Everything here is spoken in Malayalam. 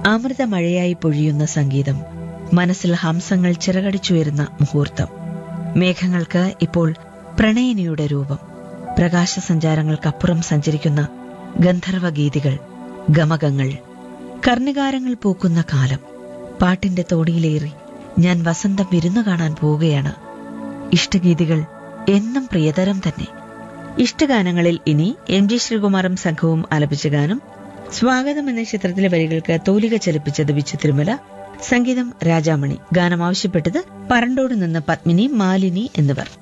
അമൃതമഴയായി പൊഴിയുന്ന സംഗീതം മനസ്സിൽ ഹംസങ്ങൾ ചിറകടിച്ചുയരുന്ന മുഹൂർത്തം മേഘങ്ങൾക്ക് ഇപ്പോൾ പ്രണയിനിയുടെ രൂപം പ്രകാശസഞ്ചാരങ്ങൾക്കപ്പുറം സഞ്ചരിക്കുന്ന ഗന്ധർവഗീതികൾ ഗമകങ്ങൾ കർണികാരങ്ങൾ പൂക്കുന്ന കാലം പാട്ടിന്റെ തോടിയിലേറി ഞാൻ വസന്തം വിരുന്നു കാണാൻ പോവുകയാണ് ഇഷ്ടഗീതികൾ എന്നും പ്രിയതരം തന്നെ ഇഷ്ടഗാനങ്ങളിൽ ഇനി എം ജി ശ്രീകുമാറും സംഘവും ആലപിച്ച ഗാനം സ്വാഗതം എന്ന ചിത്രത്തിലെ വരികൾക്ക് തോലിക ചലിപ്പിച്ചത് വിച്ചു തിരുമല സംഗീതം രാജാമണി ഗാനം ആവശ്യപ്പെട്ടത് പറണ്ടോട് നിന്ന് പത്മിനി മാലിനി എന്നിവർ